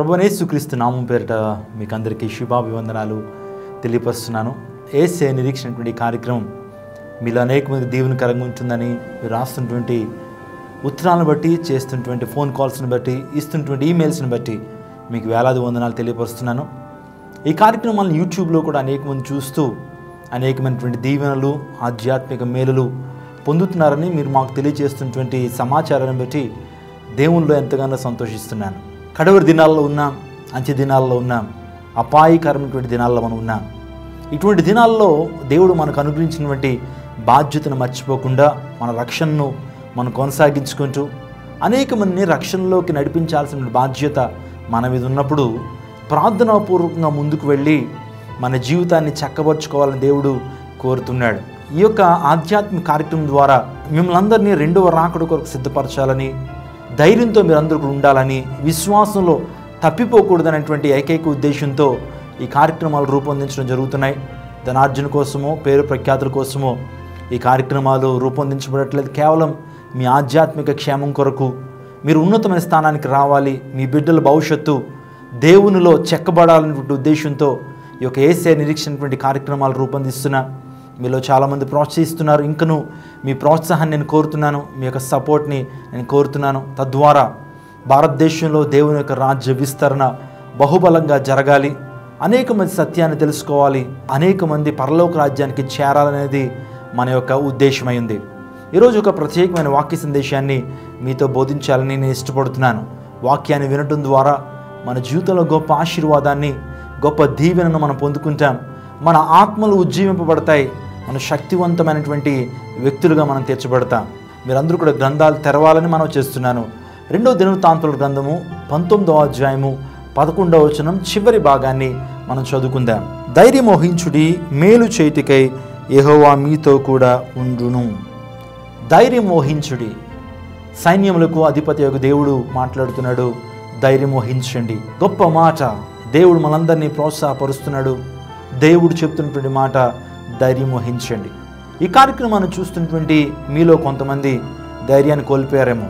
ప్రభునేసుక్రీస్తు నామం పేరిట మీకు అందరికీ శుభాభివందనాలు తెలియపరుస్తున్నాను ఏసే నిరీక్షణటువంటి ఈ కార్యక్రమం మీలో అనేక మంది దీవెనకరంగా ఉంటుందని మీరు రాస్తున్నటువంటి ఉత్తరాలను బట్టి చేస్తున్నటువంటి ఫోన్ కాల్స్ని బట్టి ఇస్తున్నటువంటి ఈమెయిల్స్ని బట్టి మీకు వేలాది వందనాలు తెలియపరుస్తున్నాను ఈ కార్యక్రమాలను యూట్యూబ్లో కూడా అనేక మంది చూస్తూ అనేకమైనటువంటి దీవెనలు ఆధ్యాత్మిక మేలులు పొందుతున్నారని మీరు మాకు తెలియజేస్తున్నటువంటి సమాచారాన్ని బట్టి దేవునిలో ఎంతగానో సంతోషిస్తున్నాను కడవరి దినాల్లో ఉన్నాం అంచె దినాల్లో ఉన్నాం అపాయకరమైనటువంటి దినాల్లో మనం ఉన్నాం ఇటువంటి దినాల్లో దేవుడు మనకు అనుగ్రహించినటువంటి బాధ్యతను మర్చిపోకుండా మన రక్షణను మనం కొనసాగించుకుంటూ అనేక మందిని రక్షణలోకి నడిపించాల్సిన బాధ్యత మన మీద ఉన్నప్పుడు ప్రార్థనాపూర్వకంగా ముందుకు వెళ్ళి మన జీవితాన్ని చక్కబరుచుకోవాలని దేవుడు కోరుతున్నాడు ఈ యొక్క ఆధ్యాత్మిక కార్యక్రమం ద్వారా మిమ్మల్ని అందరినీ రెండవ రాకడ కొరకు సిద్ధపరచాలని ధైర్యంతో మీరందరూ కూడా ఉండాలని విశ్వాసంలో తప్పిపోకూడదనేటువంటి ఏకైక ఉద్దేశంతో ఈ కార్యక్రమాలు రూపొందించడం జరుగుతున్నాయి ధనార్జన కోసమో పేరు ప్రఖ్యాతుల కోసమో ఈ కార్యక్రమాలు రూపొందించబడట్లేదు కేవలం మీ ఆధ్యాత్మిక క్షేమం కొరకు మీరు ఉన్నతమైన స్థానానికి రావాలి మీ బిడ్డల భవిష్యత్తు దేవునిలో చెక్కబడాలనేటువంటి ఉద్దేశంతో ఈ యొక్క ఏసే నిరీక్షణటువంటి కార్యక్రమాలు రూపొందిస్తున్నా మీలో చాలామంది ప్రోత్సహిస్తున్నారు ఇంకను మీ ప్రోత్సాహాన్ని నేను కోరుతున్నాను మీ యొక్క సపోర్ట్ని నేను కోరుతున్నాను తద్వారా భారతదేశంలో దేవుని యొక్క రాజ్య విస్తరణ బహుబలంగా జరగాలి అనేక మంది సత్యాన్ని తెలుసుకోవాలి అనేక మంది పరలోక రాజ్యానికి చేరాలనేది మన యొక్క ఉద్దేశమైంది ఈరోజు ఒక ప్రత్యేకమైన వాక్య సందేశాన్ని మీతో బోధించాలని నేను ఇష్టపడుతున్నాను వాక్యాన్ని వినటం ద్వారా మన జీవితంలో గొప్ప ఆశీర్వాదాన్ని గొప్ప దీవెనను మనం పొందుకుంటాం మన ఆత్మలు ఉజ్జీవింపబడతాయి మన శక్తివంతమైనటువంటి వ్యక్తులుగా మనం తీర్చబడతాం మీరందరూ కూడా గ్రంథాలు తెరవాలని మనం చేస్తున్నాను రెండవ దినవృత్తాంతుల గ్రంథము పంతొమ్మిదవ అధ్యాయము పదకొండవ వచనం చివరి భాగాన్ని మనం చదువుకుందాం ధైర్యమోహించుడి మేలు చేతికై యెహోవా మీతో కూడా ఉండును ధైర్యం మోహించుడి సైన్యములకు అధిపతి యొక్క దేవుడు మాట్లాడుతున్నాడు ధైర్యం మోహించండి గొప్ప మాట దేవుడు మనందరినీ ప్రోత్సాహపరుస్తున్నాడు దేవుడు చెప్తున్నటువంటి మాట ధైర్యం వహించండి ఈ కార్యక్రమాన్ని చూస్తున్నటువంటి మీలో కొంతమంది ధైర్యాన్ని కోల్పోయారేమో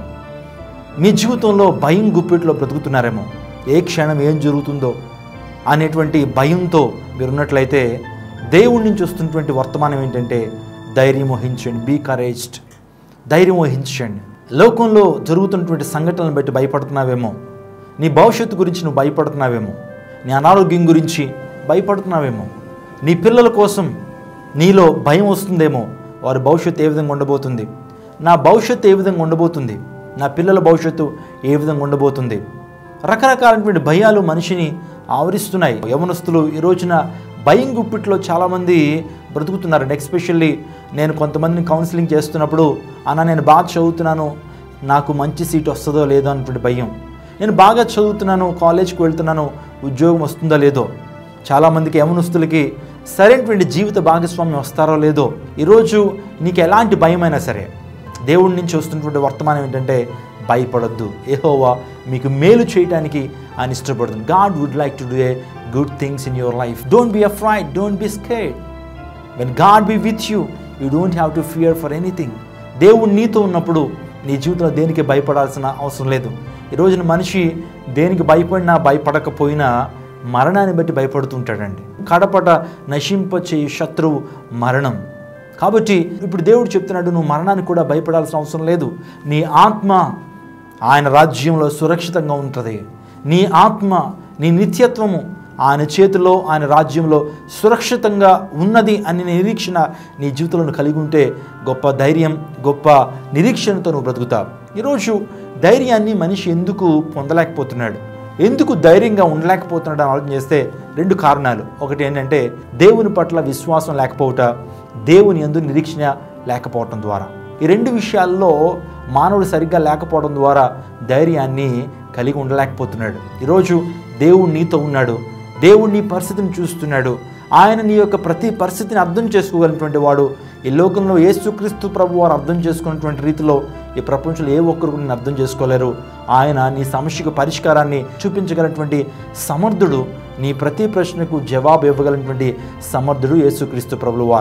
మీ జీవితంలో భయం గుప్పిట్లో బ్రతుకుతున్నారేమో ఏ క్షణం ఏం జరుగుతుందో అనేటువంటి భయంతో మీరున్నట్లయితే దేవుడి నుంచి వస్తున్నటువంటి వర్తమానం ఏంటంటే ధైర్యం వహించండి బీ కరేజ్డ్ ధైర్యం వహించండి లోకంలో జరుగుతున్నటువంటి సంఘటనలను బట్టి భయపడుతున్నావేమో నీ భవిష్యత్తు గురించి నువ్వు భయపడుతున్నావేమో నీ అనారోగ్యం గురించి భయపడుతున్నావేమో నీ పిల్లల కోసం నీలో భయం వస్తుందేమో వారి భవిష్యత్తు ఏ విధంగా ఉండబోతుంది నా భవిష్యత్తు ఏ విధంగా ఉండబోతుంది నా పిల్లల భవిష్యత్తు ఏ విధంగా ఉండబోతుంది రకరకాలైనటువంటి భయాలు మనిషిని ఆవరిస్తున్నాయి యవనస్తులు ఈ రోజున భయం గుప్పిట్లో చాలామంది బ్రతుకుతున్నారండి ఎక్స్పెషల్లీ నేను కొంతమందిని కౌన్సిలింగ్ చేస్తున్నప్పుడు అన్న నేను బాగా చదువుతున్నాను నాకు మంచి సీట్ వస్తుందో లేదో అనేటువంటి భయం నేను బాగా చదువుతున్నాను కాలేజ్కి వెళ్తున్నాను ఉద్యోగం వస్తుందో లేదో చాలామందికి యవనస్తులకి సరైనటువంటి జీవిత భాగస్వామ్యం వస్తారో లేదో ఈరోజు నీకు ఎలాంటి భయమైనా సరే దేవుడి నుంచి వస్తున్నటువంటి వర్తమానం ఏంటంటే భయపడొద్దు ఏహోవా మీకు మేలు చేయడానికి ఆయన ఇష్టపడుతుంది God would like to do a good things in your life don't be afraid don't be scared when God be with you you don't have to fear for anything దేవుడు నీతో ఉన్నప్పుడు నీ జీవితంలో దేనికి భయపడాల్సిన అవసరం లేదు ఈ రోజున మనిషి దేనికి భయపడినా భయపడకపోయినా మరణాన్ని బట్టి భయపడుతుంటాడండి కడపట నశింపచే శత్రువు మరణం కాబట్టి ఇప్పుడు దేవుడు చెప్తున్నాడు నువ్వు మరణానికి కూడా భయపడాల్సిన అవసరం లేదు నీ ఆత్మ ఆయన రాజ్యంలో సురక్షితంగా ఉంటుంది నీ ఆత్మ నీ నిత్యత్వము ఆయన చేతిలో ఆయన రాజ్యంలో సురక్షితంగా ఉన్నది అని నిరీక్షణ నీ జీవితంలో కలిగి ఉంటే గొప్ప ధైర్యం గొప్ప నిరీక్షణతో నువ్వు బ్రతుకుతావు ఈరోజు ధైర్యాన్ని మనిషి ఎందుకు పొందలేకపోతున్నాడు ఎందుకు ధైర్యంగా ఉండలేకపోతున్నాడు అని ఆలోచన చేస్తే రెండు కారణాలు ఒకటి ఏంటంటే దేవుని పట్ల విశ్వాసం లేకపోవట దేవుని ఎందు నిరీక్షణ లేకపోవటం ద్వారా ఈ రెండు విషయాల్లో మానవుడు సరిగ్గా లేకపోవడం ద్వారా ధైర్యాన్ని కలిగి ఉండలేకపోతున్నాడు ఈరోజు దేవుడు నీతో ఉన్నాడు దేవుడు నీ పరిస్థితిని చూస్తున్నాడు ఆయన నీ యొక్క ప్రతి పరిస్థితిని అర్థం చేసుకోగలిగినటువంటి వాడు ఈ లోకంలో యేసుక్రీస్తు ప్రభు వారు అర్థం చేసుకున్నటువంటి రీతిలో ఈ ప్రపంచంలో ఏ ఒక్కరు కూడా నేను అర్థం చేసుకోలేరు ఆయన నీ సమస్యకు పరిష్కారాన్ని చూపించగలిగినటువంటి సమర్థుడు నీ ప్రతి ప్రశ్నకు జవాబు ఇవ్వగలిగినటువంటి సమర్థుడు యేసుక్రీస్తు ప్రభులు వారు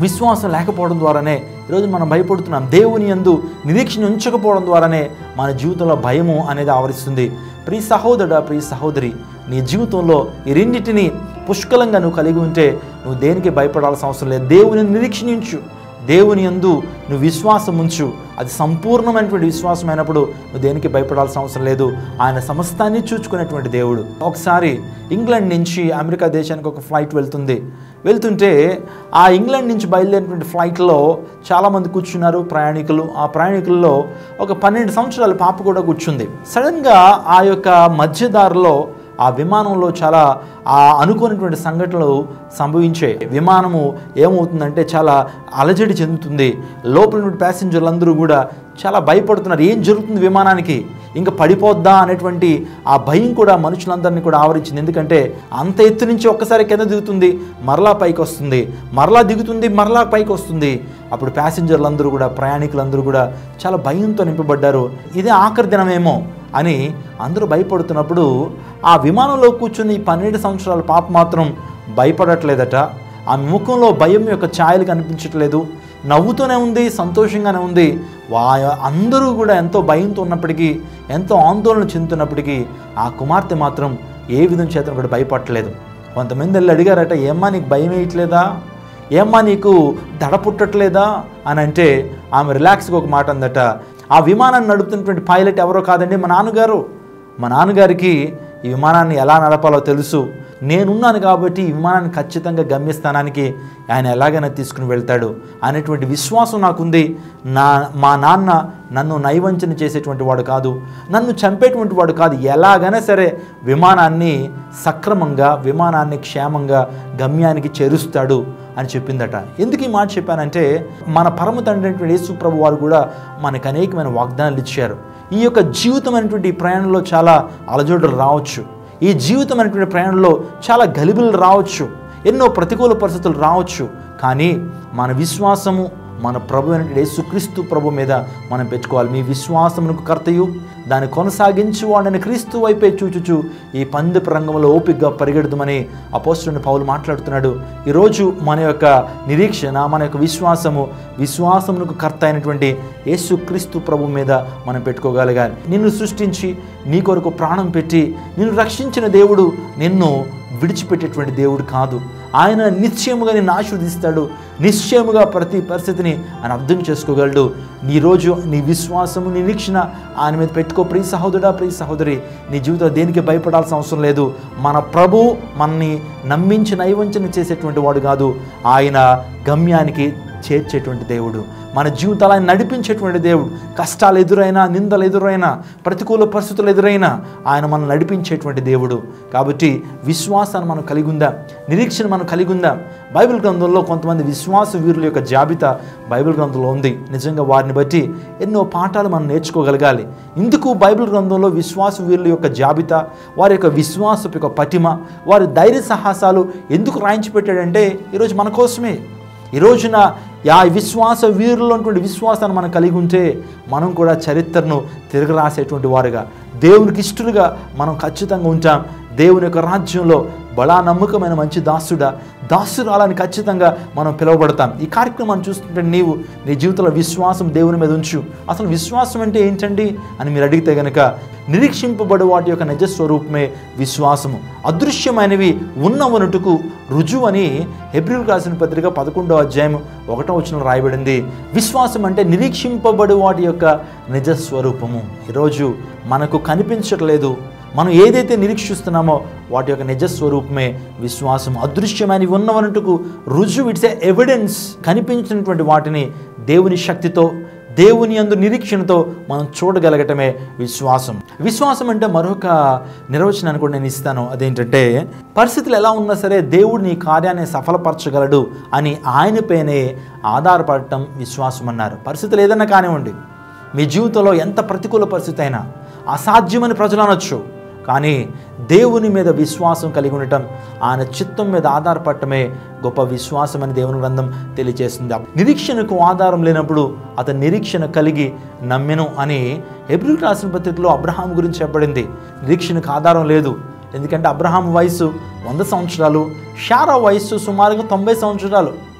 విశ్వాసం లేకపోవడం ద్వారానే ఈరోజు మనం భయపడుతున్నాం దేవుని యందు నిరీక్షణ ఉంచకపోవడం ద్వారానే మన జీవితంలో భయము అనేది ఆవరిస్తుంది ప్రియ సహోదరుడా ప్రియ సహోదరి నీ జీవితంలో ఈ రెండింటిని పుష్కలంగా నువ్వు కలిగి ఉంటే నువ్వు దేనికి భయపడాల్సిన అవసరం లేదు దేవుని నిరీక్షణించు దేవుని యందు నువ్వు విశ్వాసం ఉంచు అది సంపూర్ణమైనటువంటి విశ్వాసం అయినప్పుడు నువ్వు దేనికి భయపడాల్సిన అవసరం లేదు ఆయన సమస్తాన్ని చూచుకునేటువంటి దేవుడు ఒకసారి ఇంగ్లాండ్ నుంచి అమెరికా దేశానికి ఒక ఫ్లైట్ వెళ్తుంది వెళ్తుంటే ఆ ఇంగ్లాండ్ నుంచి బయలుదేరినటువంటి ఫ్లైట్లో చాలామంది కూర్చున్నారు ప్రయాణికులు ఆ ప్రయాణికుల్లో ఒక పన్నెండు సంవత్సరాల పాప కూడా కూర్చుంది సడన్గా ఆ యొక్క మధ్యదారిలో ఆ విమానంలో చాలా ఆ అనుకోనటువంటి సంఘటనలు సంభవించాయి విమానము ఏమవుతుందంటే చాలా అలజడి చెందుతుంది లోపల నుండి ప్యాసింజర్లు కూడా చాలా భయపడుతున్నారు ఏం జరుగుతుంది విమానానికి ఇంకా పడిపోద్దా అనేటువంటి ఆ భయం కూడా మనుషులందరినీ కూడా ఆవరించింది ఎందుకంటే అంత ఎత్తు నుంచి ఒక్కసారి కింద దిగుతుంది మరలా పైకి వస్తుంది మరలా దిగుతుంది మరలా పైకి వస్తుంది అప్పుడు ప్యాసింజర్లు అందరూ కూడా ప్రయాణికులందరూ కూడా చాలా భయంతో నింపబడ్డారు ఇదే ఆఖరి దినమేమో అని అందరూ భయపడుతున్నప్పుడు ఆ విమానంలో కూర్చుని ఈ పన్నెండు సంవత్సరాల పాప మాత్రం భయపడట్లేదట ఆమె ముఖంలో భయం యొక్క ఛాయలు కనిపించట్లేదు నవ్వుతూనే ఉంది సంతోషంగానే ఉంది వా అందరూ కూడా ఎంతో భయంతో ఉన్నప్పటికీ ఎంతో ఆందోళన చెందుతున్నప్పటికీ ఆ కుమార్తె మాత్రం ఏ విధం చేత కూడా భయపడట్లేదు కొంతమంది వెళ్ళి అడిగారట ఏమ్మా నీకు భయం వేయట్లేదా ఏమ్మా నీకు దడ పుట్టట్లేదా అని అంటే ఆమె రిలాక్స్గా ఒక మాట అందట ఆ విమానాన్ని నడుపుతున్నటువంటి పైలట్ ఎవరో కాదండి మా నాన్నగారు మా నాన్నగారికి ఈ విమానాన్ని ఎలా నడపాలో తెలుసు నేనున్నాను కాబట్టి ఈ విమానాన్ని ఖచ్చితంగా గమ్యస్థానానికి ఆయన ఎలాగైనా తీసుకుని వెళ్తాడు అనేటువంటి విశ్వాసం నాకుంది నా మా నాన్న నన్ను నైవంచన చేసేటువంటి వాడు కాదు నన్ను చంపేటువంటి వాడు కాదు ఎలాగైనా సరే విమానాన్ని సక్రమంగా విమానాన్ని క్షేమంగా గమ్యానికి చేరుస్తాడు అని చెప్పిందట ఎందుకు ఈ మాట చెప్పానంటే మన పరమ తండ్రి అయినటువంటి యేసు ప్రభు వారు కూడా మనకు అనేకమైన వాగ్దానాలు ఇచ్చారు ఈ యొక్క జీవితం అనేటువంటి ఈ ప్రయాణంలో చాలా అలజడులు రావచ్చు ఈ జీవితం అనేటువంటి ప్రయాణంలో చాలా గలిబిలు రావచ్చు ఎన్నో ప్రతికూల పరిస్థితులు రావచ్చు కానీ మన విశ్వాసము మన ప్రభు అయినటువంటి యేసుక్రీస్తు ప్రభు మీద మనం పెట్టుకోవాలి మీ విశ్వాసమునకు కర్తయు దాన్ని కొనసాగించు వాడిని క్రీస్తు వైపే చూచుచు ఈ పందెపు రంగంలో ఓపికగా పరిగెడుదమని అపోస్తుని పౌలు మాట్లాడుతున్నాడు ఈరోజు మన యొక్క నిరీక్షణ మన యొక్క విశ్వాసము విశ్వాసమునకు కర్త అయినటువంటి యేసుక్రీస్తు ప్రభు మీద మనం పెట్టుకోగలగాలి నిన్ను సృష్టించి నీ కొరకు ప్రాణం పెట్టి నిన్ను రక్షించిన దేవుడు నిన్ను విడిచిపెట్టేటువంటి దేవుడు కాదు ఆయన నిశ్చయముగా నిన్ను ఆశీర్వదిస్తాడు నిశ్చయముగా ప్రతి పరిస్థితిని ఆయన అర్థం చేసుకోగలడు నీ రోజు నీ విశ్వాసము నీ నిరీక్షణ ఆయన మీద పెట్టుకో ప్రియ సహోదరుడా ప్రియ సహోదరి నీ జీవితంలో దేనికి భయపడాల్సిన అవసరం లేదు మన ప్రభు మనని నమ్మించి నైవంచన చేసేటువంటి వాడు కాదు ఆయన గమ్యానికి చేర్చేటువంటి దేవుడు మన జీవితాలు ఆయన నడిపించేటువంటి దేవుడు కష్టాలు ఎదురైనా నిందలు ఎదురైనా ప్రతికూల పరిస్థితులు ఎదురైనా ఆయన మనం నడిపించేటువంటి దేవుడు కాబట్టి విశ్వాసాన్ని మనం కలిగి ఉందాం నిరీక్షణ మనం కలిగి ఉందాం బైబిల్ గ్రంథంలో కొంతమంది విశ్వాస వీరుల యొక్క జాబితా బైబిల్ గ్రంథంలో ఉంది నిజంగా వారిని బట్టి ఎన్నో పాఠాలు మనం నేర్చుకోగలగాలి ఇందుకు బైబిల్ గ్రంథంలో విశ్వాస వీరుల యొక్క జాబితా వారి యొక్క విశ్వాసపు యొక్క పటిమ వారి ధైర్య సాహసాలు ఎందుకు రాయించి పెట్టాడంటే ఈరోజు మన కోసమే ఈ రోజున ఆ విశ్వాస వీరుల్లో ఉన్నటువంటి విశ్వాసాన్ని మనం కలిగి ఉంటే మనం కూడా చరిత్రను తిరగరాసేటువంటి వారుగా దేవునికి ఇష్టలుగా మనం ఖచ్చితంగా ఉంటాం దేవుని యొక్క రాజ్యంలో బలా నమ్మకమైన మంచి దాసుడా దాసురాలని ఖచ్చితంగా మనం పిలువబడతాం ఈ కార్యక్రమాన్ని చూస్తుంటే నీవు నీ జీవితంలో విశ్వాసం దేవుని మీద ఉంచు అసలు విశ్వాసం అంటే ఏంటండి అని మీరు అడిగితే గనక నిరీక్షింపబడు వాటి యొక్క నిజ స్వరూపమే విశ్వాసము అదృశ్యమైనవి ఉన్నవనుటకు రుజువు అని హెబ్రిల్ రాసిన పత్రిక పదకొండో అధ్యాయం ఒకటో వచనం రాయబడింది విశ్వాసం అంటే నిరీక్షింపబడు వాటి యొక్క నిజ స్వరూపము ఈరోజు మనకు కనిపించట్లేదు మనం ఏదైతే నిరీక్షిస్తున్నామో వాటి యొక్క నిజ స్వరూపమే విశ్వాసం అదృశ్యమైనవి ఉన్నవన్నట్టుకు రుజువు ఇట్స్ ఏ ఎవిడెన్స్ కనిపించినటువంటి వాటిని దేవుని శక్తితో దేవుని అందు నిరీక్షణతో మనం చూడగలగటమే విశ్వాసం విశ్వాసం అంటే మరొక నిర్వచనాన్ని కూడా నేను ఇస్తాను అదేంటంటే పరిస్థితులు ఎలా ఉన్నా సరే దేవుడు నీ కార్యాన్ని సఫలపరచగలడు అని ఆయనపైనే ఆధారపడటం విశ్వాసం అన్నారు పరిస్థితులు ఏదైనా కానివ్వండి మీ జీవితంలో ఎంత ప్రతికూల పరిస్థితి అయినా అసాధ్యమని ప్రజలు అనొచ్చు కానీ దేవుని మీద విశ్వాసం కలిగి ఉండటం ఆయన చిత్తం మీద ఆధారపడటమే గొప్ప విశ్వాసం అని దేవుని గ్రంథం తెలియజేస్తుంది నిరీక్షణకు ఆధారం లేనప్పుడు అతను నిరీక్షణ కలిగి నమ్మెను అని ఎబ్రిల్ రాసిన పత్రికలో అబ్రహాం గురించి చెప్పబడింది నిరీక్షణకు ఆధారం లేదు ఎందుకంటే అబ్రహాం వయసు వంద సంవత్సరాలు షారా వయస్సు సుమారుగా తొంభై సంవత్సరాలు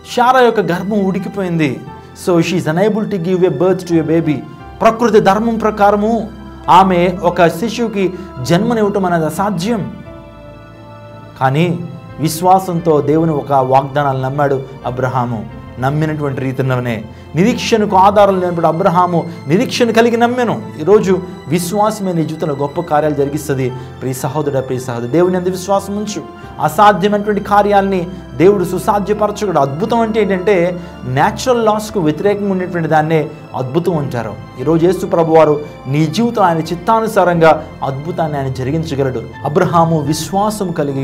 షారా యొక్క గర్భం ఉడికిపోయింది so she unable to give a birth to a baby ప్రకృతి ధర్మం ప్రకారము ఆమె ఒక శిశువుకి జన్మనివ్వటం అనేది అసాధ్యం కానీ విశ్వాసంతో దేవుని ఒక వాగ్దానాలు నమ్మాడు అబ్రహాము నమ్మినటువంటి రీతిలోనే నిరీక్షణకు ఆధారం లేనప్పుడు అబ్రహాము నిరీక్షణ కలిగి నమ్మాను ఈరోజు విశ్వాసమే నీ జీవితంలో గొప్ప కార్యాలు జరిగిస్తుంది ప్రియ సహోదరుడ ప్రియ సహోదరు దేవుని అందు విశ్వాసం ఉంచు అసాధ్యమైనటువంటి కార్యాలని దేవుడు సుసాధ్యపరచగడు అద్భుతం అంటే ఏంటంటే న్యాచురల్ లాస్కు వ్యతిరేకంగా ఉండేటువంటి దాన్నే అద్భుతం అంటారు ఈరోజు యేసు ప్రభు వారు నీ జీవితం ఆయన చిత్తానుసారంగా అద్భుతాన్ని ఆయన జరిగించగలడు అబ్రహాము విశ్వాసం కలిగి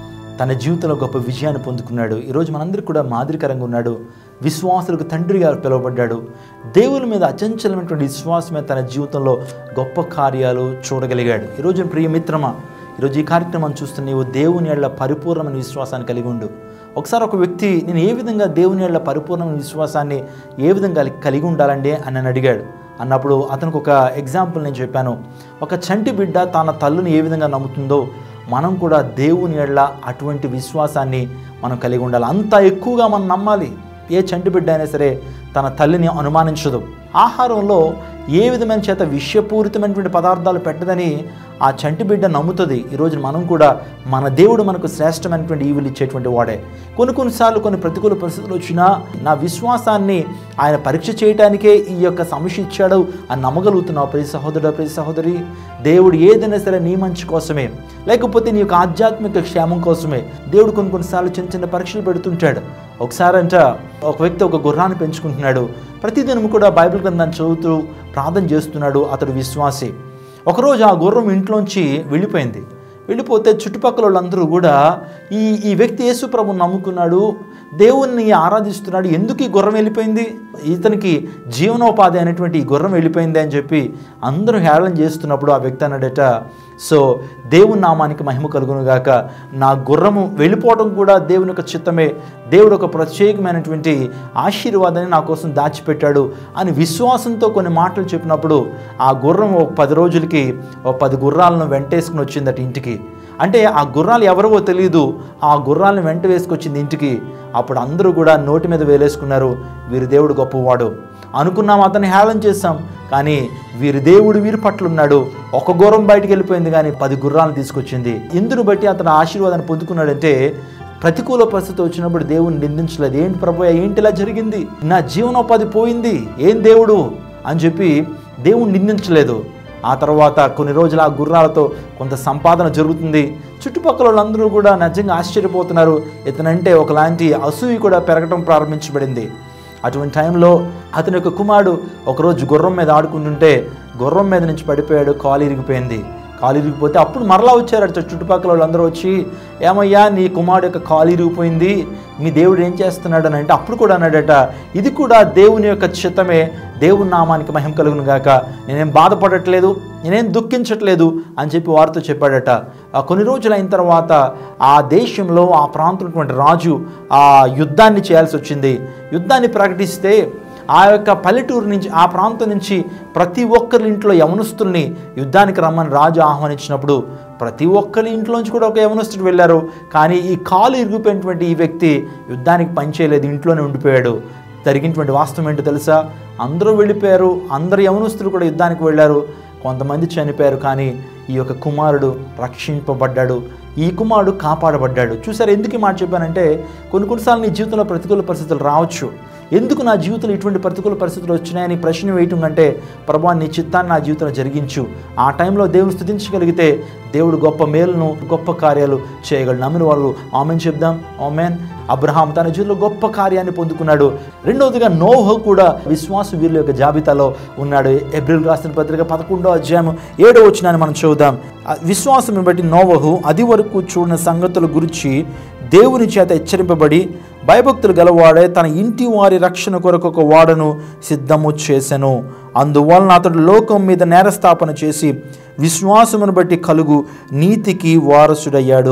తన జీవితంలో గొప్ప విజయాన్ని పొందుకున్నాడు ఈరోజు మనందరికీ కూడా మాదిరికరంగా ఉన్నాడు విశ్వాసులకు తండ్రిగా పిలువబడ్డాడు దేవుని మీద అచంచలమైనటువంటి విశ్వాసమే తన జీవితంలో గొప్ప కార్యాలు చూడగలిగాడు ఈరోజు ప్రియ మిత్రమా ఈరోజు ఈ కార్యక్రమం చూస్తున్న నీవు దేవుని ఏళ్ల పరిపూర్ణమైన విశ్వాసాన్ని కలిగి ఉండు ఒకసారి ఒక వ్యక్తి నేను ఏ విధంగా దేవుని ఏళ్ల పరిపూర్ణమైన విశ్వాసాన్ని ఏ విధంగా కలిగి ఉండాలండి అని నన్ను అడిగాడు అన్నప్పుడు అతనికి ఒక ఎగ్జాంపుల్ నేను చెప్పాను ఒక చంటి బిడ్డ తన తల్లుని ఏ విధంగా నమ్ముతుందో మనం కూడా దేవుని ఎడల అటువంటి విశ్వాసాన్ని మనం కలిగి ఉండాలి అంత ఎక్కువగా మనం నమ్మాలి ఏ చంటి బిడ్డ అయినా సరే తన తల్లిని అనుమానించదు ఆహారంలో ఏ విధమైన చేత విషపూరితమైనటువంటి పదార్థాలు పెట్టదని ఆ చంటి బిడ్డ నమ్ముతుంది ఈరోజు మనం కూడా మన దేవుడు మనకు శ్రేష్టమైనటువంటి ఈవులు ఇచ్చేటువంటి వాడే కొన్ని కొన్నిసార్లు కొన్ని ప్రతికూల పరిస్థితులు వచ్చినా నా విశ్వాసాన్ని ఆయన పరీక్ష చేయడానికే ఈ యొక్క సమస్య ఇచ్చాడు అని నమ్మగలుగుతున్నావు ప్రియ సహోదరుడు ప్రియ సహోదరి దేవుడు ఏదైనా సరే నీ మంచి కోసమే లేకపోతే నీ యొక్క ఆధ్యాత్మిక క్షేమం కోసమే దేవుడు కొన్ని కొన్నిసార్లు చిన్న చిన్న పరీక్షలు పెడుతుంటాడు ఒకసారి అంట ఒక వ్యక్తి ఒక గుర్రాన్ని పెంచుకుంటున్నాడు ప్రతిదినం కూడా బైబిల్ గ్రంథాన్ని చదువుతూ ప్రార్థన చేస్తున్నాడు అతడు విశ్వాసి ఒకరోజు ఆ గుర్రం ఇంట్లోంచి వెళ్ళిపోయింది వెళ్ళిపోతే చుట్టుపక్కల వాళ్ళందరూ కూడా ఈ ఈ వ్యక్తి యేసు ప్రభు నమ్ముకున్నాడు దేవుణ్ణి ఆరాధిస్తున్నాడు ఎందుకు ఈ గుర్రం వెళ్ళిపోయింది ఇతనికి జీవనోపాధి అనేటువంటి ఈ గుర్రం వెళ్ళిపోయింది అని చెప్పి అందరూ హేళన చేస్తున్నప్పుడు ఆ వ్యక్తి అన్నాడట సో దేవుని నామానికి మహిమ కలుగును గాక నా గుర్రము వెళ్ళిపోవడం కూడా దేవుని యొక్క చిత్తమే దేవుడు ఒక ప్రత్యేకమైనటువంటి ఆశీర్వాదాన్ని నా కోసం దాచిపెట్టాడు అని విశ్వాసంతో కొన్ని మాటలు చెప్పినప్పుడు ఆ గుర్రం ఒక పది రోజులకి ఒక పది గుర్రాలను వెంటేసుకుని వచ్చిందట ఇంటికి అంటే ఆ గుర్రాలు ఎవరో తెలియదు ఆ గుర్రాలను వెంట వేసుకొచ్చింది ఇంటికి అప్పుడు అందరూ కూడా నోటి మీద వేలేసుకున్నారు వీరి దేవుడు గొప్పవాడు అనుకున్నాం అతన్ని హేళన చేస్తాం కానీ వీరి దేవుడు వీరి పట్ల ఉన్నాడు ఒక గుర్రం బయటికి వెళ్ళిపోయింది కానీ పది గుర్రాలను తీసుకొచ్చింది ఇందును బట్టి అతను ఆశీర్వాదాన్ని పొందుకున్నాడంటే ప్రతికూల పరిస్థితి వచ్చినప్పుడు దేవుని నిందించలేదు ఏంటి ప్రభు ఏంటి ఇలా జరిగింది నా జీవనోపాధి పోయింది ఏం దేవుడు అని చెప్పి దేవుని నిందించలేదు ఆ తర్వాత కొన్ని రోజులు ఆ గుర్రాలతో కొంత సంపాదన జరుగుతుంది చుట్టుపక్కల వాళ్ళందరూ కూడా నిజంగా ఆశ్చర్యపోతున్నారు ఇతనంటే ఒకలాంటి అసూయి కూడా పెరగడం ప్రారంభించబడింది అటువంటి టైంలో అతని యొక్క కుమారుడు ఒకరోజు గుర్రం మీద ఆడుకుంటుంటే గుర్రం మీద నుంచి పడిపోయాడు కాలు ఇరిగిపోయింది కాలు ఇరిగిపోతే అప్పుడు మరలా వచ్చారు అటు చుట్టుపక్కల వాళ్ళందరూ వచ్చి ఏమయ్యా నీ కుమారుడు యొక్క కాలు ఇరిగిపోయింది మీ దేవుడు ఏం చేస్తున్నాడు అని అంటే అప్పుడు కూడా అన్నాడట ఇది కూడా దేవుని యొక్క చిత్తమే దేవుని నామానికి మహిమ కలుగును గాక నేనేం బాధపడట్లేదు నేనేం దుఃఖించట్లేదు అని చెప్పి వారితో చెప్పాడట ఆ కొన్ని రోజులు అయిన తర్వాత ఆ దేశంలో ఆ ప్రాంతంలో రాజు ఆ యుద్ధాన్ని చేయాల్సి వచ్చింది యుద్ధాన్ని ప్రకటిస్తే ఆ యొక్క పల్లెటూరు నుంచి ఆ ప్రాంతం నుంచి ప్రతి ఒక్కరి ఇంట్లో యవనస్తుల్ని యుద్ధానికి రమ్మని రాజు ఆహ్వానించినప్పుడు ప్రతి ఒక్కరి ఇంట్లోంచి కూడా ఒక యవనస్తుడు వెళ్ళారు కానీ ఈ కాలు ఇరిగిపోయినటువంటి ఈ వ్యక్తి యుద్ధానికి పనిచేయలేదు ఇంట్లోనే ఉండిపోయాడు జరిగినటువంటి వాస్తవం ఏంటో తెలుసా అందరూ వెళ్ళిపోయారు అందరు యవనస్తులు కూడా యుద్ధానికి వెళ్ళారు కొంతమంది చనిపోయారు కానీ ఈ యొక్క కుమారుడు రక్షింపబడ్డాడు ఈ కుమారుడు కాపాడబడ్డాడు చూసారు ఎందుకు ఈ మాట చెప్పానంటే కొన్ని కొన్నిసార్లు నీ జీవితంలో ప్రతికూల పరిస్థితులు రావచ్చు ఎందుకు నా జీవితంలో ఇటువంటి ప్రతికూల పరిస్థితులు వచ్చినాయని ప్రశ్న వేయటం కంటే ప్రభా నీ చిత్తాన్ని నా జీవితంలో జరిగించు ఆ టైంలో దేవుని స్థుతించగలిగితే దేవుడు గొప్ప మేలును గొప్ప కార్యాలు చేయగలడు నమ్మిన వాళ్ళు ఆమెన్ చెప్దాం ఆమెన్ అబ్రహాం తన జీవితంలో గొప్ప కార్యాన్ని పొందుకున్నాడు రెండవదిగా నోహ కూడా విశ్వాస వీరుల యొక్క జాబితాలో ఉన్నాడు ఏప్రిల్ రాసిన పత్రిక పదకొండో అధ్యాయం ఏడో వచ్చినాన్ని మనం చూద్దాం ఆ విశ్వాసం బట్టి నోవహు అది వరకు చూడని సంగతుల గురించి దేవుని చేత హెచ్చరింపబడి భయభక్తులు గలవాడే తన ఇంటి వారి రక్షణ కొరకు ఒక వాడను సిద్ధము చేసెను అందువలన అతడు లోకం మీద నేరస్థాపన చేసి విశ్వాసమును బట్టి కలుగు నీతికి వారసుడయ్యాడు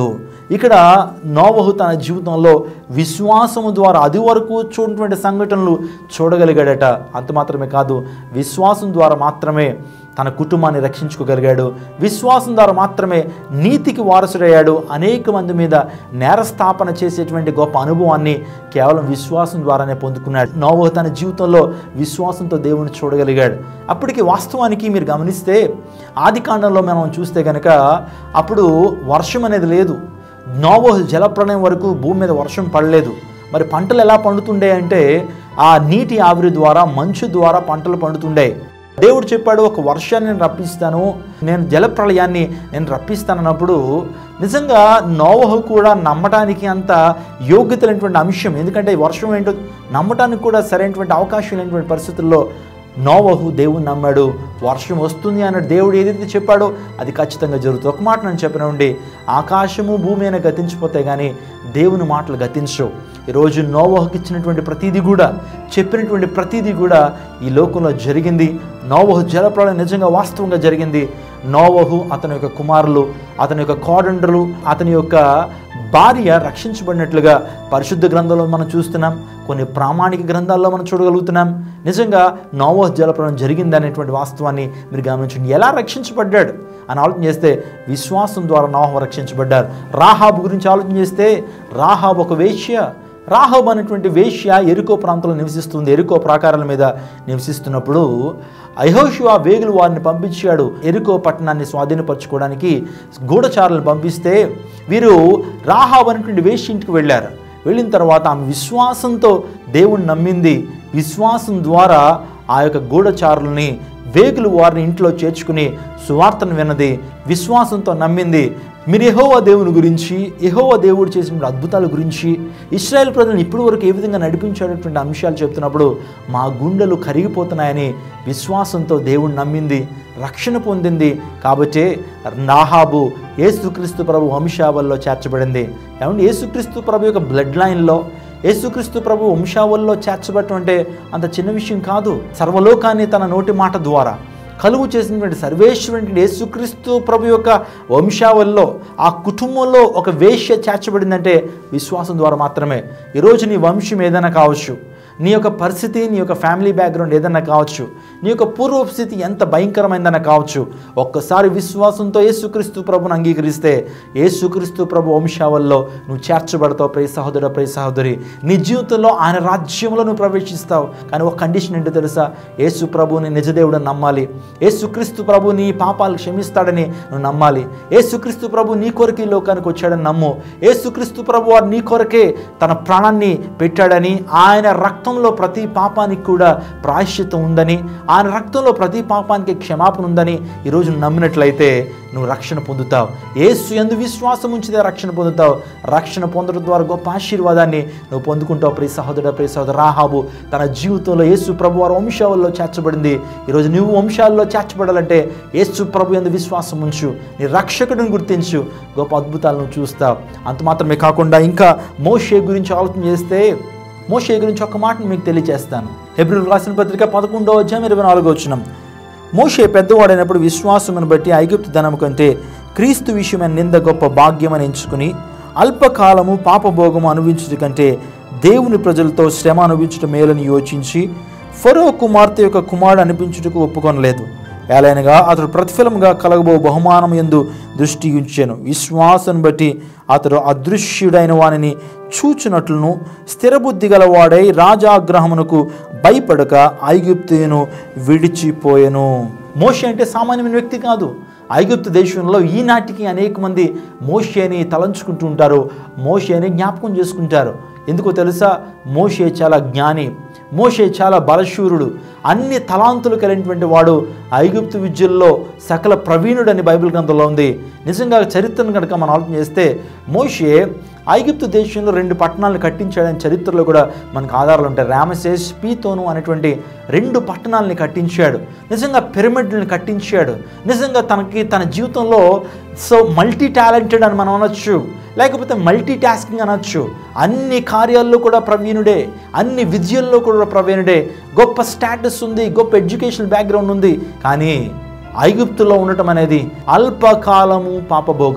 ఇక్కడ నోవహు తన జీవితంలో విశ్వాసము ద్వారా అది వరకు చూడటువంటి సంఘటనలు చూడగలిగాడట అంత మాత్రమే కాదు విశ్వాసం ద్వారా మాత్రమే తన కుటుంబాన్ని రక్షించుకోగలిగాడు విశ్వాసం ద్వారా మాత్రమే నీతికి వారసుడయ్యాడు అనేక మంది మీద నేరస్థాపన చేసేటువంటి గొప్ప అనుభవాన్ని కేవలం విశ్వాసం ద్వారానే పొందుకున్నాడు నోవహు తన జీవితంలో విశ్వాసంతో దేవుని చూడగలిగాడు అప్పటికి వాస్తవానికి మీరు గమనిస్తే ఆది కాండంలో మనం చూస్తే కనుక అప్పుడు వర్షం అనేది లేదు నోవహు జలప్రళయం వరకు భూమి మీద వర్షం పడలేదు మరి పంటలు ఎలా పండుతుండే అంటే ఆ నీటి ఆవిరి ద్వారా మంచు ద్వారా పంటలు పండుతుండే దేవుడు చెప్పాడు ఒక వర్షాన్ని నేను రప్పిస్తాను నేను జలప్రళయాన్ని నేను రప్పిస్తానన్నప్పుడు నిజంగా నోవహు కూడా నమ్మటానికి అంత యోగ్యత లేనటువంటి అంశం ఎందుకంటే ఈ వర్షం ఏంటో నమ్మటానికి కూడా సరైనటువంటి అవకాశం లేనటువంటి పరిస్థితుల్లో నోవహు దేవుని నమ్మాడు వర్షం వస్తుంది అన్నాడు దేవుడు ఏదైతే చెప్పాడో అది ఖచ్చితంగా జరుగుతుంది ఒక మాట నేను చెప్పినండి ఆకాశము భూమి అయినా గతించిపోతాయి కానీ దేవుని మాటలు గతించవు ఈరోజు నోవహుకి ఇచ్చినటువంటి ప్రతిదీ కూడా చెప్పినటువంటి ప్రతిదీ కూడా ఈ లోకంలో జరిగింది నోవహు జలప్రళయం నిజంగా వాస్తవంగా జరిగింది నోవహు అతని యొక్క కుమారులు అతని యొక్క కోడండ్రులు అతని యొక్క భార్య రక్షించబడినట్లుగా పరిశుద్ధ గ్రంథంలో మనం చూస్తున్నాం కొన్ని ప్రామాణిక గ్రంథాల్లో మనం చూడగలుగుతున్నాం నిజంగా నోవహ్ జలప్రలయం జరిగింది అనేటువంటి వాస్తవాన్ని మీరు గమనించండి ఎలా రక్షించబడ్డాడు అని ఆలోచన చేస్తే విశ్వాసం ద్వారా నోహ రక్షించబడ్డారు రాహాబు గురించి ఆలోచన చేస్తే రాహాబ్ ఒక వేశ్య రాహబ్ అనేటువంటి వేశ్య ఎరుకో ప్రాంతంలో నివసిస్తుంది ఎరుకో ప్రాకారాల మీద నివసిస్తున్నప్పుడు అహోషువా వేగులు వారిని పంపించాడు ఎరుకో పట్టణాన్ని స్వాధీనపరచుకోవడానికి గూఢచారులను పంపిస్తే వీరు రాహాబ్ అనేటువంటి వేశ్య ఇంటికి వెళ్ళారు వెళ్ళిన తర్వాత ఆమె విశ్వాసంతో దేవుణ్ణి నమ్మింది విశ్వాసం ద్వారా ఆ యొక్క గూఢచారుల్ని వేగులు వారిని ఇంట్లో చేర్చుకుని సువార్తను విన్నది విశ్వాసంతో నమ్మింది మీరు యెహోవా దేవుని గురించి యెహోవా దేవుడు చేసిన అద్భుతాల గురించి ఇస్రాయేల్ ప్రజలను ఇప్పటి వరకు ఏ విధంగా నడిపించేటటువంటి అంశాలు చెప్తున్నప్పుడు మా గుండెలు కరిగిపోతున్నాయని విశ్వాసంతో దేవుడు నమ్మింది రక్షణ పొందింది కాబట్టి నాహాబు యేసుక్రీస్తు ప్రభు వంశావల్లో చేర్చబడింది ఏమంటే యేసుక్రీస్తు ప్రభు యొక్క బ్లడ్ లైన్లో యేసుక్రీస్తు ప్రభు వంశావల్లో చేర్చబడటం అంటే అంత చిన్న విషయం కాదు సర్వలోకాన్ని తన నోటి మాట ద్వారా కలుగు చేసినటువంటి సర్వేశ్వరుడి యేసుక్రీస్తు ప్రభు యొక్క వంశావల్లో ఆ కుటుంబంలో ఒక వేశ్య చేర్చబడిందంటే విశ్వాసం ద్వారా మాత్రమే ఈరోజు నీ వంశం ఏదైనా కావచ్చు నీ యొక్క పరిస్థితి నీ యొక్క ఫ్యామిలీ బ్యాక్గ్రౌండ్ ఏదైనా కావచ్చు నీ యొక్క పూర్వపు స్థితి ఎంత భయంకరమైందన్న కావచ్చు ఒక్కసారి విశ్వాసంతో యేసుక్రీస్తు ప్రభుని అంగీకరిస్తే యేసుక్రీస్తు ప్రభు వంశావల్లో నువ్వు చేర్చబడతావు ప్రియ సహోదరు ప్రియ సహోదరి నీ జీవితంలో ఆయన రాజ్యంలో నువ్వు ప్రవేశిస్తావు కానీ ఒక కండిషన్ ఏంటో తెలుసా యేసు ప్రభుని నిజదేవుడని నమ్మాలి యేసుక్రీస్తు ప్రభు నీ పాపాలు క్షమిస్తాడని నువ్వు నమ్మాలి యేసుక్రీస్తు ప్రభు నీ కొరకే ఈ లోకానికి వచ్చాడని నమ్ము యేసుక్రీస్తు ప్రభు వారు నీ కొరకే తన ప్రాణాన్ని పెట్టాడని ఆయన రక్తంలో ప్రతి పాపానికి కూడా ప్రాయశ్చిత్తం ఉందని ఆయన రక్తంలో ప్రతి పాపానికి క్షమాపణ ఉందని ఈరోజు నువ్వు నమ్మినట్లయితే నువ్వు రక్షణ పొందుతావు ఏసు ఎందు విశ్వాసం ఉంచితే రక్షణ పొందుతావు రక్షణ పొందడం ద్వారా గొప్ప ఆశీర్వాదాన్ని నువ్వు పొందుకుంటావు ప్రియ సహోదరుడు ప్రియ సహోదరు రాహాబు తన జీవితంలో యేసు ప్రభు వారి వంశాల్లో చేర్చబడింది ఈరోజు నువ్వు వంశాల్లో చేర్చబడాలంటే యేసు ప్రభు ఎందు విశ్వాసం ఉంచు నీ రక్షకుడిని గుర్తించు గొప్ప అద్భుతాలను చూస్తావు అంత మాత్రమే కాకుండా ఇంకా మోషే గురించి ఆలోచన చేస్తే మోషే గురించి ఒక మాటను మీకు తెలియజేస్తాను హెబ్రిల్ రాసిన పత్రిక పదకొండో అధ్యాయం ఇరవై నాలుగో వచ్చినాం మోషే పెద్దవాడైనప్పుడు విశ్వాసమును బట్టి ఐగుప్తు ధనము కంటే క్రీస్తు విషయమైన నింద గొప్ప భాగ్యమని ఎంచుకుని అల్పకాలము పాపభోగము అనుభవించుట కంటే దేవుని ప్రజలతో శ్రమ అనుభవించడం మేలని యోచించి ఫరో కుమార్తె యొక్క కుమారుడు అనిపించుటకు ఒప్పుకొనలేదు ఏలైనగా అతడు ప్రతిఫలముగా కలగబో బహుమానం ఎందు దృష్టి ఉంచాను విశ్వాసం బట్టి అతడు అదృశ్యుడైన వానిని చూచునట్లును స్థిరబుద్ధి గలవాడై రాజాగ్రహమునకు భయపడక ఐగుప్తును విడిచిపోయెను మోషే అంటే సామాన్యమైన వ్యక్తి కాదు ఐగుప్తు దేశంలో ఈనాటికి అనేక మంది మోషేని తలంచుకుంటూ ఉంటారు మోషేని జ్ఞాపకం చేసుకుంటారు ఎందుకో తెలుసా మోషే చాలా జ్ఞాని మోషే చాలా బలశూరుడు అన్ని తలాంతులు కలిగినటువంటి వాడు ఐగుప్తు విద్యల్లో సకల ప్రవీణుడని బైబిల్ గ్రంథంలో ఉంది నిజంగా చరిత్రను కనుక మనం ఆలోచన చేస్తే మోషే ఐగుప్తు దేశంలో రెండు పట్టణాలను కట్టించాడని చరిత్రలో కూడా మనకు ఆధారాలు ఉంటాయి రామసేస్ పీతోను అనేటువంటి రెండు పట్టణాలని కట్టించాడు నిజంగా పిరమిడ్లను కట్టించాడు నిజంగా తనకి తన జీవితంలో సో మల్టీ టాలెంటెడ్ అని మనం అనొచ్చు లేకపోతే మల్టీ టాస్కింగ్ అనొచ్చు అన్ని కార్యాల్లో కూడా ప్రవీణుడే అన్ని విద్యల్లో కూడా ప్రవీణుడే గొప్ప స్టాటస్ ఉంది గొప్ప ఎడ్యుకేషన్ బ్యాక్గ్రౌండ్ ఉంది కానీ ఐగుప్తులో ఉండటం అనేది అల్పకాలము పాపభోగము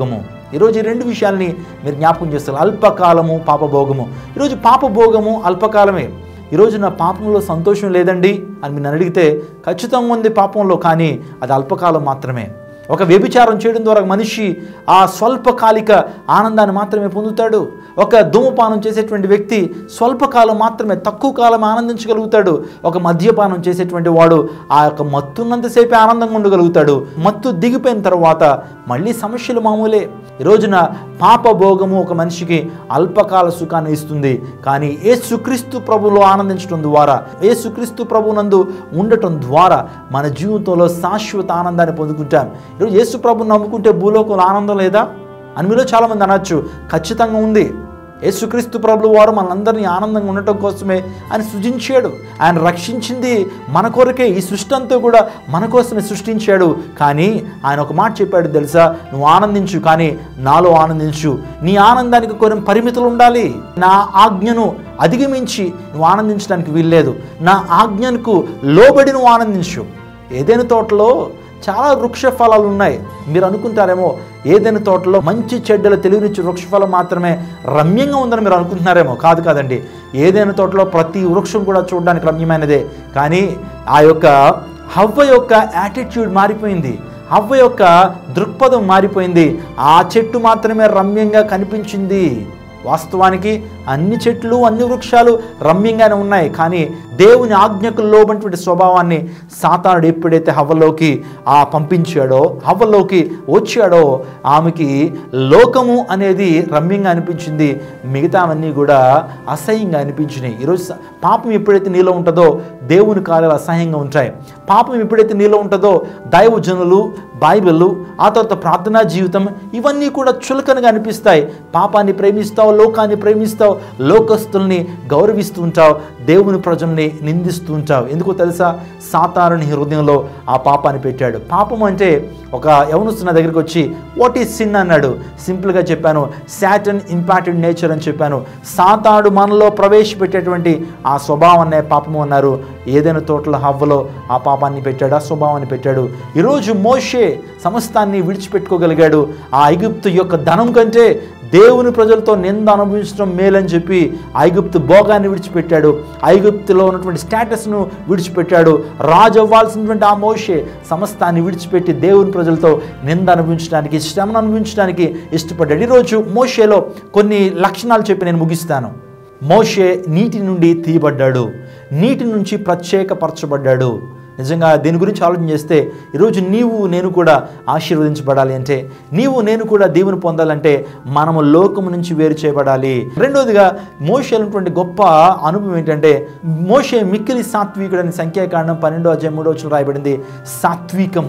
ఈరోజు ఈ రెండు విషయాల్ని మీరు జ్ఞాపకం చేస్తారు అల్పకాలము పాపభోగము ఈరోజు పాపభోగము అల్పకాలమే ఈరోజు నా పాపంలో సంతోషం లేదండి అని మీరు నన్ను అడిగితే ఖచ్చితంగా ఉంది పాపంలో కానీ అది అల్పకాలం మాత్రమే ఒక వ్యభిచారం చేయడం ద్వారా మనిషి ఆ స్వల్పకాలిక ఆనందాన్ని మాత్రమే పొందుతాడు ఒక ధూమపానం చేసేటువంటి వ్యక్తి స్వల్పకాలం మాత్రమే తక్కువ కాలం ఆనందించగలుగుతాడు ఒక మద్యపానం చేసేటువంటి వాడు ఆ యొక్క మత్తున్నంతసేపే ఆనందంగా ఉండగలుగుతాడు మత్తు దిగిపోయిన తర్వాత మళ్ళీ సమస్యలు మామూలే ఈ రోజున పాప భోగము ఒక మనిషికి అల్పకాల సుఖాన్ని ఇస్తుంది కానీ యేసుక్రీస్తు ప్రభులో ఆనందించడం ద్వారా యేసుక్రీస్తు ప్రభునందు ఉండటం ద్వారా మన జీవితంలో శాశ్వత ఆనందాన్ని పొందుకుంటాం ఈరోజు యేసు ప్రభుని నమ్ముకుంటే భూలోకంలో ఆనందం లేదా అని మీలో చాలామంది అనొచ్చు ఖచ్చితంగా ఉంది యేసుక్రీస్తు ప్రభులు వారు మనందరినీ ఆనందంగా ఉండటం కోసమే ఆయన సృజించాడు ఆయన రక్షించింది మన కొరకే ఈ సృష్టి అంతా కూడా మన కోసమే సృష్టించాడు కానీ ఆయన ఒక మాట చెప్పాడు తెలుసా నువ్వు ఆనందించు కానీ నాలో ఆనందించు నీ ఆనందానికి కొన్ని పరిమితులు ఉండాలి నా ఆజ్ఞను అధిగమించి నువ్వు ఆనందించడానికి వీల్లేదు నా ఆజ్ఞకు లోబడి నువ్వు ఆనందించు ఏదైనా తోటలో చాలా వృక్ష ఫలాలు ఉన్నాయి మీరు అనుకుంటారేమో ఏదైనా తోటలో మంచి చెడ్డల తెలివినిచ్చే వృక్షఫలం మాత్రమే రమ్యంగా ఉందని మీరు అనుకుంటున్నారేమో కాదు కాదండి ఏదైనా తోటలో ప్రతి వృక్షం కూడా చూడడానికి రమ్యమైనదే కానీ ఆ యొక్క హవ్వ యొక్క యాటిట్యూడ్ మారిపోయింది హవ్వ యొక్క దృక్పథం మారిపోయింది ఆ చెట్టు మాత్రమే రమ్యంగా కనిపించింది వాస్తవానికి అన్ని చెట్లు అన్ని వృక్షాలు రమ్యంగానే ఉన్నాయి కానీ దేవుని ఆజ్ఞకు లోబడినటువంటి స్వభావాన్ని సాతానుడు ఎప్పుడైతే హవ్వలోకి ఆ పంపించాడో హవ్వలోకి వచ్చాడో ఆమెకి లోకము అనేది రమ్యంగా అనిపించింది మిగతావన్నీ కూడా అసహ్యంగా అనిపించినాయి ఈరోజు స- పాపం ఎప్పుడైతే నీలో ఉంటుందో దేవుని కార్యాలు అసహ్యంగా ఉంటాయి పాపం ఎప్పుడైతే నీలో ఉంటుందో దైవజనులు బైబిల్ ఆ తర్వాత ప్రార్థనా జీవితం ఇవన్నీ కూడా చులకనగా అనిపిస్తాయి పాపాన్ని ప్రేమిస్తావు లోకాన్ని ప్రేమిస్తావు లోకస్తుల్ని గౌరవిస్తూ ఉంటావు దేవుని ప్రజల్ని నిందిస్తూ ఉంటావు ఎందుకో తెలుసా సాతారుని హృదయంలో ఆ పాపాన్ని పెట్టాడు పాపం అంటే ఒక యవనస్తున్న దగ్గరికి వచ్చి వాట్ ఈస్ సిన్ అన్నాడు సింపుల్గా చెప్పాను శాటన్ ఇంపాక్టెడ్ నేచర్ అని చెప్పాను సాతాడు మనలో ప్రవేశపెట్టేటువంటి ఆ స్వభావం అనే పాపము అన్నారు ఏదైనా తోటల హవ్వలో ఆ పాపాన్ని పెట్టాడు ఆ స్వభావాన్ని పెట్టాడు ఈరోజు మోషే సమస్తాన్ని విడిచిపెట్టుకోగలిగాడు ఆ ఐగుప్తు యొక్క ధనం కంటే దేవుని ప్రజలతో నింద అనుభవించడం మేలని చెప్పి ఐగుప్తు భోగాన్ని విడిచిపెట్టాడు ఐగుప్తులో ఉన్నటువంటి స్టేటస్ను విడిచిపెట్టాడు రాజు అవ్వాల్సినటువంటి ఆ మోషే సమస్తాన్ని విడిచిపెట్టి దేవుని ప్రజలతో నింద అనుభవించడానికి శ్రమను అనుభవించడానికి ఇష్టపడ్డాడు ఈరోజు మోషేలో కొన్ని లక్షణాలు చెప్పి నేను ముగిస్తాను మోషే నీటి నుండి తీయబడ్డాడు నీటి నుంచి ప్రత్యేకపరచబడ్డాడు నిజంగా దీని గురించి ఆలోచన చేస్తే ఈరోజు నీవు నేను కూడా ఆశీర్వదించబడాలి అంటే నీవు నేను కూడా దేవుని పొందాలంటే మనము లోకము నుంచి వేరు చేయబడాలి రెండోదిగా మోషే అయినటువంటి గొప్ప అనుభవం ఏంటంటే మోషే మిక్కిలి సాత్వికుడు అని సంఖ్యాకాండం పన్నెండో అధ్యాయం మూడో వచ్చిన రాయబడింది సాత్వికం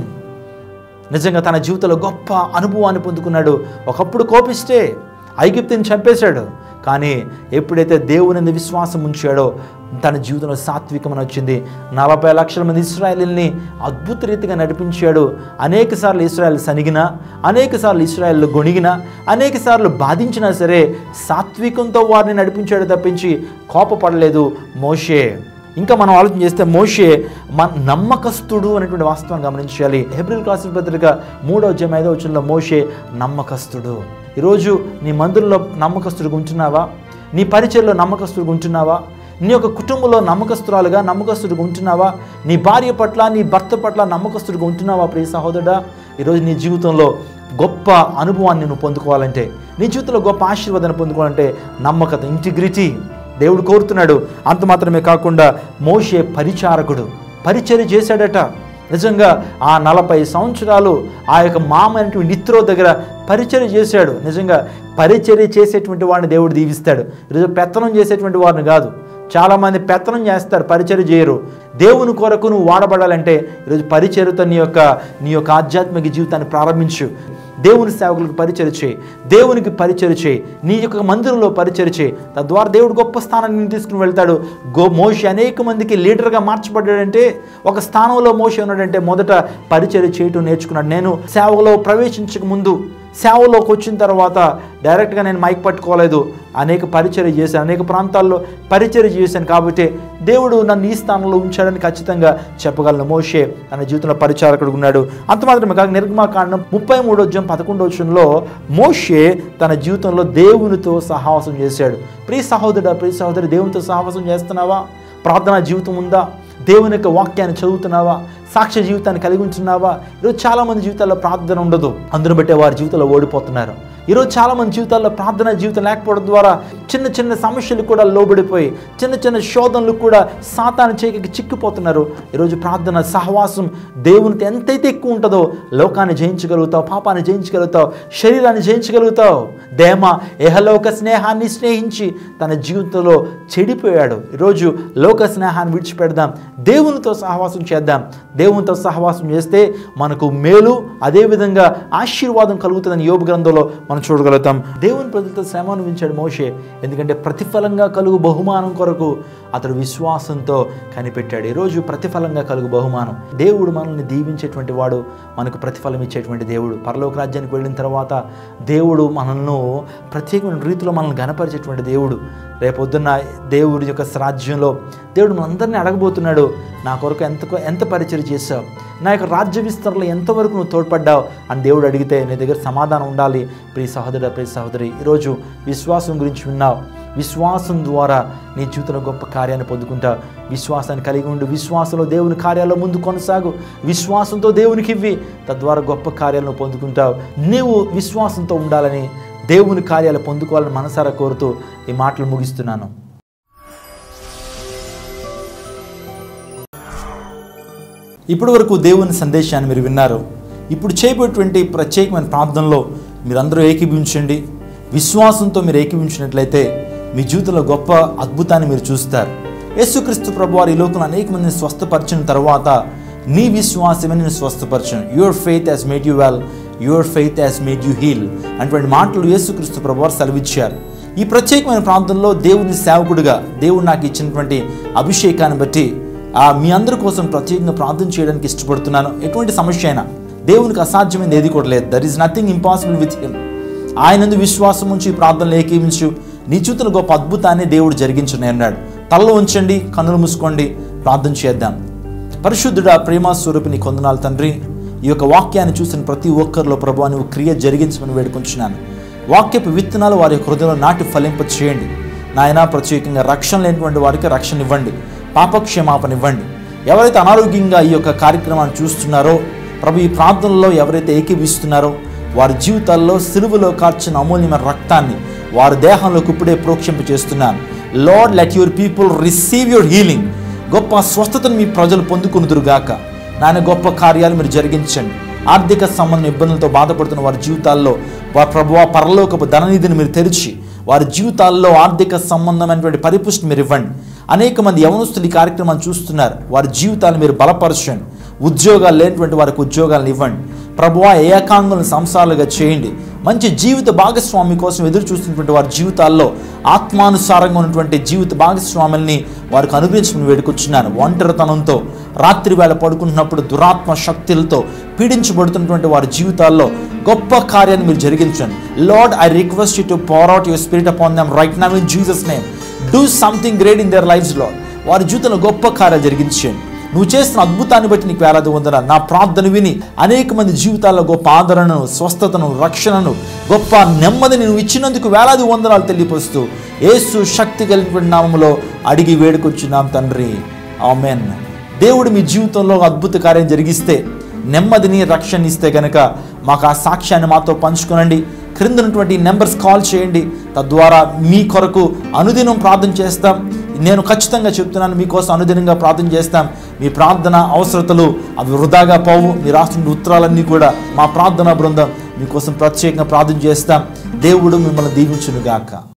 నిజంగా తన జీవితంలో గొప్ప అనుభవాన్ని పొందుకున్నాడు ఒకప్పుడు కోపిస్తే ఐగిప్తుని చంపేశాడు కానీ ఎప్పుడైతే దేవుని మీద విశ్వాసం ఉంచాడో తన జీవితంలో సాత్వికమని వచ్చింది నలభై లక్షల మంది ఇస్రాయలీల్ని అద్భుత రీతిగా నడిపించాడు అనేక సార్లు ఇస్రాయల్ సనిగినా అనేక సార్లు ఇస్రాయల్ గొణిగినా అనేక సార్లు బాధించినా సరే సాత్వికంతో వారిని నడిపించాడు తప్పించి కోపపడలేదు మోషే ఇంకా మనం ఆలోచన చేస్తే మోషే మన నమ్మకస్తుడు అనేటువంటి వాస్తవాన్ని గమనించాలి హెబ్రిల్ కాసిన పత్రిక మూడో అధ్యాయం ఐదో వచనంలో మోషే నమ్మకస్తుడు ఈరోజు నీ మందిరంలో నమ్మకస్తుడిగా ఉంటున్నావా నీ పరిచయలో నమ్మకస్తుడిగా ఉంటున్నావా నీ యొక్క కుటుంబంలో నమ్మకస్తురాలుగా నమ్మకస్తుడిగా ఉంటున్నావా నీ భార్య పట్ల నీ భర్త పట్ల నమ్మకస్తుడిగా ఉంటున్నావా ప్రియ సహోదరుడా ఈరోజు నీ జీవితంలో గొప్ప అనుభవాన్ని నువ్వు పొందుకోవాలంటే నీ జీవితంలో గొప్ప ఆశీర్వాదాన్ని పొందుకోవాలంటే నమ్మకత ఇంటిగ్రిటీ దేవుడు కోరుతున్నాడు అంత మాత్రమే కాకుండా మోషే పరిచారకుడు పరిచర్య చేశాడట నిజంగా ఆ నలభై సంవత్సరాలు ఆ యొక్క మామ అనేటువంటి నిత్రో దగ్గర పరిచర్య చేశాడు నిజంగా పరిచర్య చేసేటువంటి వాడిని దేవుడు దీవిస్తాడు ఈరోజు పెత్తనం చేసేటువంటి వారిని కాదు చాలామంది పెత్తనం చేస్తారు పరిచర్య చేయరు దేవుని కొరకు నువ్వు వాడబడాలంటే ఈరోజు పరిచర్యతో నీ యొక్క నీ యొక్క ఆధ్యాత్మిక జీవితాన్ని ప్రారంభించు దేవుని సేవకులకు పరిచయం చేయి దేవునికి పరిచయం చేయి నీ యొక్క మందిరంలో పరిచయం చేయి తద్వారా దేవుడు గొప్ప స్థానాన్ని నిన్ను తీసుకుని వెళ్తాడు గో మోషి అనేక మందికి లీడర్గా మార్చబడ్డాడంటే ఒక స్థానంలో మోషి ఉన్నాడంటే మొదట పరిచయం చేయటం నేర్చుకున్నాడు నేను సేవలో ప్రవేశించక ముందు సేవలోకి వచ్చిన తర్వాత డైరెక్ట్గా నేను మైక్ పట్టుకోలేదు అనేక పరిచర్య చేశాను అనేక ప్రాంతాల్లో పరిచర్య చేశాను కాబట్టి దేవుడు నన్ను ఈ స్థానంలో ఉంచాడని ఖచ్చితంగా చెప్పగలను మోషే తన జీవితంలో పరిచారకుడు ఉన్నాడు అంత మాత్రమే కాక నిర్గమాకాండం ముప్పై మూడో అధ్యాయం పదకొండో వచ్చంలో మోషే తన జీవితంలో దేవునితో సహవాసం చేశాడు ప్రియ సహోదరుడా ప్రియ సహోదరి దేవునితో సహవాసం చేస్తున్నావా ప్రార్థనా జీవితం ఉందా దేవుని యొక్క వాక్యాన్ని చదువుతున్నావా సాక్ష్య జీవితాన్ని కలిగి ఉంటున్నావా ఈరోజు చాలామంది జీవితాల్లో ప్రార్థన ఉండదు అందును బట్టే వారి జీవితంలో ఓడిపోతున్నారు ఈరోజు చాలామంది జీవితాల్లో ప్రార్థన జీవితం లేకపోవడం ద్వారా చిన్న చిన్న సమస్యలు కూడా లోబడిపోయి చిన్న చిన్న శోధనలు కూడా సాతాను చేయకి చిక్కిపోతున్నారు ఈరోజు ప్రార్థన సహవాసం దేవునితో ఎంతైతే ఎక్కువ ఉంటుందో లోకాన్ని జయించగలుగుతావు పాపాన్ని జయించగలుగుతావు శరీరాన్ని జయించగలుగుతావు దేమ ఎహలోక స్నేహాన్ని స్నేహించి తన జీవితంలో చెడిపోయాడు ఈరోజు లోక స్నేహాన్ని విడిచిపెడదాం దేవునితో సహవాసం చేద్దాం దేవునితో సహవాసం చేస్తే మనకు మేలు అదేవిధంగా ఆశీర్వాదం కలుగుతుందని యోగ గ్రంథంలో మనం చూడగలుగుతాం దేవుని ప్రజలతో శ్రమ అనుభవించాడు మోషే ఎందుకంటే ప్రతిఫలంగా కలుగు బహుమానం కొరకు అతడు విశ్వాసంతో కనిపెట్టాడు ఈరోజు ప్రతిఫలంగా కలుగు బహుమానం దేవుడు మనల్ని దీవించేటువంటి వాడు మనకు ప్రతిఫలం ఇచ్చేటువంటి దేవుడు పరలోక రాజ్యానికి వెళ్ళిన తర్వాత దేవుడు మనల్ని ప్రత్యేకమైన రీతిలో మనల్ని గనపరిచేటువంటి దేవుడు రేపొద్దున్న దేవుడి యొక్క రాజ్యంలో దేవుడు మనందరినీ అడగబోతున్నాడు నా కొరకు ఎంత ఎంత పరిచయం చేశావు నా యొక్క రాజ్య విస్తరణలో ఎంతవరకు నువ్వు తోడ్పడ్డావు అని దేవుడు అడిగితే నీ దగ్గర సమాధానం ఉండాలి ప్రియ సహోదరుడు ప్రియ సహోదరి ఈరోజు విశ్వాసం గురించి విన్నావు విశ్వాసం ద్వారా నీ జీవితంలో గొప్ప కార్యాన్ని పొందుకుంటావు విశ్వాసాన్ని కలిగి ఉండి విశ్వాసంలో దేవుని కార్యాల్లో ముందు కొనసాగు విశ్వాసంతో దేవునికి ఇవ్వి తద్వారా గొప్ప కార్యాలను పొందుకుంటావు నీవు విశ్వాసంతో ఉండాలని దేవుని కార్యాలు పొందుకోవాలని మనసారా కోరుతూ ఈ మాటలు ముగిస్తున్నాను ఇప్పటి వరకు దేవుని సందేశాన్ని మీరు విన్నారు ఇప్పుడు చేయబోయేటువంటి ప్రత్యేకమైన ప్రార్థనలో మీరందరూ ఏకీభించండి విశ్వాసంతో మీరు ఏకీభించినట్లయితే మీ జీవితంలో గొప్ప అద్భుతాన్ని మీరు చూస్తారు యేసుక్రీస్తు ప్రభు వారి ఈ లోకంలో అనేక మందిని స్వస్థపరిచిన తర్వాత నీ విశ్వాసమే నేను స్వస్థపరచను your faith has made you well your faith has made you heal అటువంటి మాటలు యేసుక్రీస్తు ప్రభు వారు సెలవిచ్చారు ఈ ప్రత్యేకమైన ప్రాంతంలో దేవుని సేవకుడిగా దేవుడు నాకు ఇచ్చినటువంటి అభిషేకాన్ని బట్టి ఆ మీ అందరి కోసం ప్రత్యేకంగా ప్రార్థన చేయడానికి ఇష్టపడుతున్నాను ఎటువంటి సమస్య అయినా దేవునికి అసాధ్యమైనది ఏది కూడా లేదు there is nothing impossible with him ఆయనందు విశ్వాసం ఉంచి ఈ ప్రార్థనలు ఏకీవించు నీ చూతున్న గొప్ప అద్భుతాన్ని దేవుడు జరిగించునే అన్నాడు తలలో ఉంచండి కన్నులు మూసుకోండి ప్రార్థన చేద్దాం పరిశుద్ధుడా ప్రేమ స్వరూపిని కొందనాలు తండ్రి ఈ యొక్క వాక్యాన్ని చూసిన ప్రతి ఒక్కరిలో ప్రభు నువ్వు క్రియ జరిగించమని వేడుకుంటున్నాను వాక్యపు విత్తనాలు వారి యొక్క హృదయంలో నాటి ఫలింప చేయండి నాయన ప్రత్యేకంగా రక్షణ లేనటువంటి వారికి రక్షణ ఇవ్వండి పాపక్షమాపణ ఇవ్వండి ఎవరైతే అనారోగ్యంగా ఈ యొక్క కార్యక్రమాన్ని చూస్తున్నారో ప్రభు ఈ ప్రార్థనలో ఎవరైతే ఏకీవిస్తున్నారో వారి జీవితాల్లో సిలువలో కార్చిన అమూల్యమైన రక్తాన్ని వారి దేహంలోకి ఇప్పుడే ప్రోక్షింప చేస్తున్నాను lord let your people receive your healing గొప్ప స్వస్థతను మీ ప్రజలు పొందుకునుదురుగాక నాయన గొప్ప కార్యాలు మీరు జరిగించండి ఆర్థిక సంబంధం ఇబ్బందులతో బాధపడుతున్న వారి జీవితాల్లో వారి ప్రభువా పరలోకపు ధననిధిని మీరు తెరిచి వారి జీవితాల్లో ఆర్థిక సంబంధమైనటువంటి పరిపుష్టి మీరు ఇవ్వండి అనేక మంది యవనస్తులు ఈ కార్యక్రమాన్ని చూస్తున్నారు వారి జీవితాలు మీరు బలపరచండి ఉద్యోగాలు లేనటువంటి వారికి ఉద్యోగాలను ఇవ్వండి ప్రభువా ఏకాంగులను సంసారాలుగా చేయండి మంచి జీవిత భాగస్వామి కోసం ఎదురు చూస్తున్నటువంటి వారి జీవితాల్లో ఆత్మానుసారంగా ఉన్నటువంటి జీవిత భాగస్వాముల్ని వారికి అనుగ్రహించమని వేడుకొచ్చున్నాను ఒంటరితనంతో రాత్రి వేళ పడుకుంటున్నప్పుడు దురాత్మ శక్తులతో పీడించబడుతున్నటువంటి వారి జీవితాల్లో గొప్ప కార్యాన్ని మీరు జరిగించండి lord I request you to power out your spirit upon them right now in Jesus name do something great in their lives lord వారి జీవితంలో గొప్ప కార్యాలు జరిగించండి నువ్వు చేస్తున్న అద్భుతాన్ని బట్టి నీకు వేలాది వందన నా ప్రార్థన విని అనేక మంది జీవితాల్లో గొప్ప ఆదరణను స్వస్థతను రక్షణను గొప్ప నెమ్మదిని నువ్వు ఇచ్చినందుకు వేలాది వందనాలు తెలియపరుస్తూ యేసు శక్తి కలిగిన నామములో అడిగి వేడుకొచ్చున్నాం తండ్రి ఆమెన్ దేవుడు మీ జీవితంలో ఒక అద్భుత కార్యం జరిగిస్తే నెమ్మదిని రక్షణ ఇస్తే గనక మాకు ఆ సాక్ష్యాన్ని మాతో పంచుకోనండి క్రింద ఉన్నటువంటి నెంబర్స్ కాల్ చేయండి తద్వారా మీ కొరకు అనుదినం ప్రార్థన చేస్తాం నేను ఖచ్చితంగా చెప్తున్నాను మీకోసం అనుదినంగా ప్రార్థన చేస్తాం మీ ప్రార్థన అవసరతలు అవి వృధాగా పోవు మీరు రాస్తున్న ఉత్తరాలన్నీ కూడా మా ప్రార్థనా బృందం మీకోసం ప్రత్యేకంగా ప్రార్థన చేస్తాం దేవుడు మిమ్మల్ని దీవించునుగాక